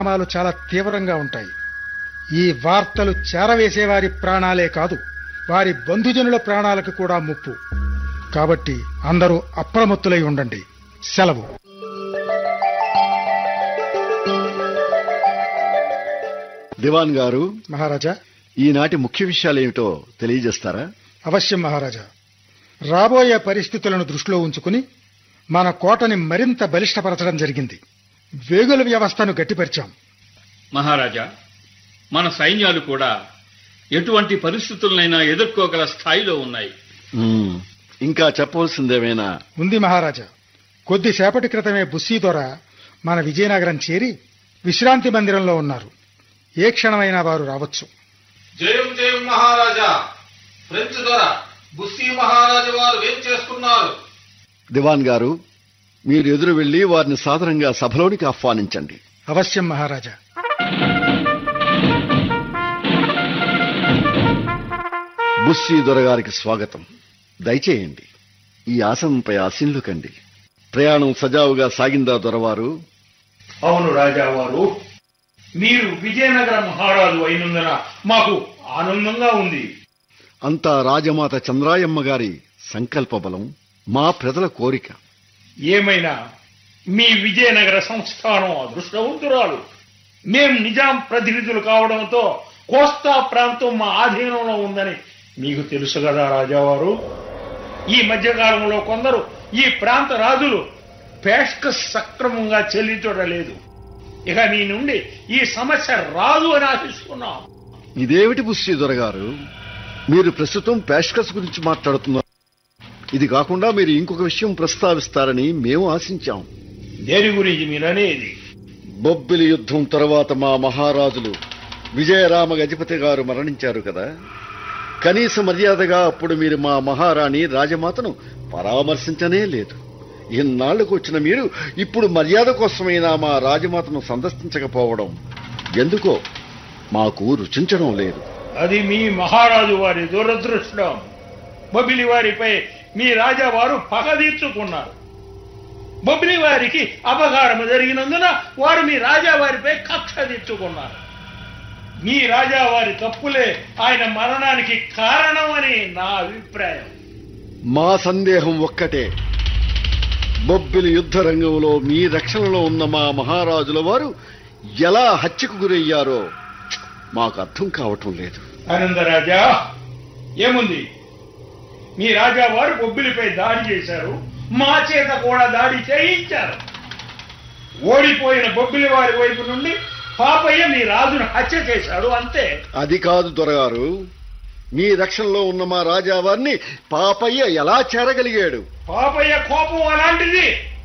పరిణామాలు చాలా తీవ్రంగా ఉంటాయి ఈ వార్తలు చేరవేసేవారి ప్రాణాలే కాదు వారి బంధుజనుల ప్రాణాలకు కూడా ముప్పు కాబట్టి అందరూ అప్రమత్తులై ఉండండి సెలవు దివాన్ గారు మహారాజా ఈనాటి ముఖ్య విషయాలేమిటో తెలియజేస్తారా అవశ్యం మహారాజా రాబోయే పరిస్థితులను దృష్టిలో ఉంచుకుని మన కోటని మరింత బలిష్టపరచడం జరిగింది వేగుల వ్యవస్థను గట్టిపరిచాం మహారాజా మన సైన్యాలు కూడా ఎటువంటి పరిస్థితులనైనా ఎదుర్కోగల స్థాయిలో ఉన్నాయి మ్మ్. ఇంకా చెప్పవలసిందేమైనా ఉంది మహారాజా కొద్దిసేపటి క్రితమే బుస్సీ దొర మన విజయనగరం చేరి విశ్రాంతి మందిరంలో ఉన్నారు ఏ క్షణమైనా వారు రావచ్చు జయం జయం మహారాజా ఫ్రెంచ్ దొర బుస్సీ మహారాజు వారు ఏం చేస్తున్నారు దివాన్ గారు మీరు ఎదురు వెళ్లి వారిని సాదరంగా సభలోనికి ఆహ్వానించండి అవశ్యం మహారాజా బుస్సీ దొరగారికి స్వాగతం దయచేయండి ఈ ఆసనంపై ఆసీనులు కండి ప్రయాణం సజావుగా సాగిందా దొరవారు అవును రాజావారు మీరు విజయనగర మహారాజు అయినందున మాకు ఆనందంగా ఉంది అంతా రాజమాత చంద్రాయమ్మ గారి సంకల్ప బలం మా ప్రజల కోరిక ఏమైనా మీ విజయనగర సంస్థానం అదృష్టవంతురాలు మేం నిజాం ప్రతినిధులు కావడంతో కోస్తా ప్రాంతం మా ఆధీనంలో ఉందని మీకు తెలుసు కదా రాజావారు ఈ మధ్యకాలంలో కొందరు ఈ ప్రాంత రాజులు పేష్కస్ సక్రమంగా చెల్లించడం లేదు ఇక మీ నుండి ఈ సమస్య రాదు అని ఆశిస్తున్నాం ఇదేమిటి బుస్సీ దొరగారు మీరు ప్రస్తుతం పేష్కస్ గురించి మాట్లాడుతున్నారు ఇది కాకుండా మీరు ఇంకొక విషయం ప్రస్తావిస్తారని మేము ఆశించాం దేని గురించి మీరనేది బొబ్బిలి యుద్ధం తర్వాత మా మహారాజులు విజయరామ గజపతి గారు మరణించారు కదా కనీస మర్యాదగా అప్పుడు మీరు మా మహారాణి రాజమాతను పరామర్శించనే లేదు ఇన్నాళ్లకు వచ్చిన మీరు ఇప్పుడు మర్యాద కోసమైనా మా రాజమాతను సందర్శించకపోవడం ఎందుకో మాకు రుచించడం లేదు అది మీ మహారాజు వారి దురదృష్టం బొబిలి వారిపై మీ రాజావారు పగ తీర్చుకున్నారు బొబిలి వారికి అపకారం జరిగినందున వారు మీ రాజావారిపై కక్ష తీర్చుకున్నారు మీ రాజావారి తప్పులే ఆయన మరణానికి కారణమని నా అభిప్రాయం మా సందేహం ఒక్కటే బొబ్బిలి యుద్ధ రంగంలో మీ రక్షణలో ఉన్న మా మహారాజుల వారు ఎలా హత్యకు గురయ్యారో మాకు అర్థం కావటం లేదు ఆనందరాజా ఏముంది మీ రాజావారు బొబ్బిలిపై దాడి చేశారు మా చేత కూడా దాడి చేయించారు ఓడిపోయిన బొబ్బిలి వారి వైపు నుండి పాపయ్య మీ రాజును హత్య చేశాడు అంతే అది కాదు దొరగారు మీ రక్షణలో ఉన్న మా రాజావారిని పాపయ్య ఎలా చేరగలిగాడు పాపయ్య కోపం అలాంటిది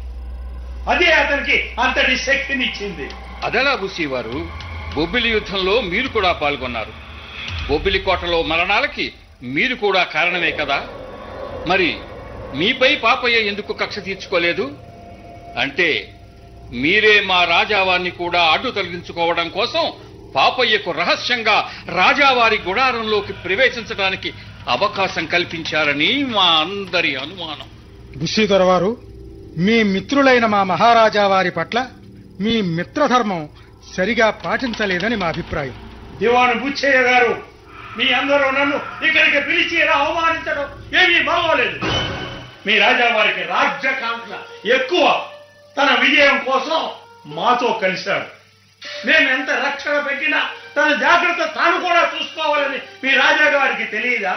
అదే అతనికి అంతటి శక్తినిచ్చింది అదలా బుస్సీవారు బొబ్బిలి యుద్ధంలో మీరు కూడా పాల్గొన్నారు బొబ్బిలి కోటలో మరణాలకి మీరు కూడా కారణమే కదా మరి మీపై పాపయ్య ఎందుకు కక్ష తీర్చుకోలేదు అంటే మీరే మా రాజావారిని కూడా అడ్డు తొలగించుకోవడం కోసం పాపయ్యకు రహస్యంగా రాజావారి గుడారంలోకి ప్రవేశించడానికి అవకాశం కల్పించారని మా అందరి అనుమానం బుస్సీదొర వారు మీ మిత్రులైన మా మహారాజా వారి పట్ల మీ మిత్రధర్మం సరిగా పాటించలేదని మా అభిప్రాయం దివాను బుచ్చయ్య గారు మీ అందరూ నన్ను ఇక్కడికి పిలిచి ఇలా అవమానించడం ఏమీ బాగోలేదు మీ రాజావారికి రాజ్యకాంక్ష ఎక్కువ తన విజయం కోసం మాతో కలిశాడు మేము ఎంత రక్షణ పెట్టినా తన జాగ్రత్త తాను కూడా చూసుకోవాలని మీ రాజాగారికి తెలియదా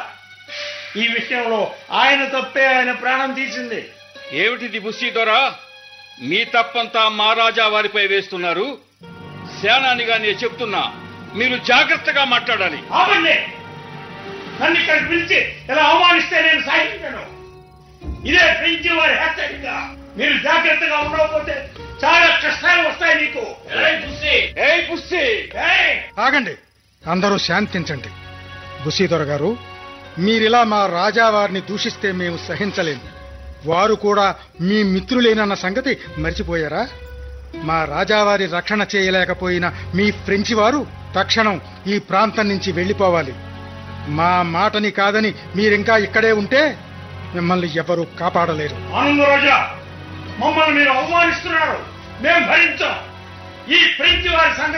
ఈ విషయంలో ఆయన తప్పే ఆయన ప్రాణం తీసింది ఏమిటిది బుస్సీదొరా మీ తప్పంతా మా రాజా వారిపై వేస్తున్నారు సేనానిగా నేను చెప్తున్నా మీరు జాగ్రత్తగా మాట్లాడాలి ఆపండి నన్ను ఇక్కడ పిలిచి ఇలా అవమానిస్తే నేను సాగించను ఇదే పెంచి వారి హెచ్చరిక మీరు జాగ్రత్తగా ఉండకపోతే చాలా కష్టాలు వస్తాయి నీకు ఏయ్ బుస్సీ ఏయ్! ఆగండి అందరూ శాంతించండి బుసీదొర గారు మీరిలా మా రాజావారిని దూషిస్తే మేము సహించలేము వారు కూడా మీ మిత్రులేనన్న సంగతి మర్చిపోయారా మా రాజావారి రక్షణ చేయలేకపోయిన మీ ఫ్రెంచి వారు తక్షణం ఈ ప్రాంతం నుంచి వెళ్ళిపోవాలి మా మాటని కాదని మీరింకా ఇక్కడే ఉంటే మిమ్మల్ని ఎవరూ కాపాడలేరు ఆనందరాజా మమ్మల్ని మీరు అవమానిస్తున్నారు మేము భరించాం ఈ ఫ్రెంచ్ వారి సంగతి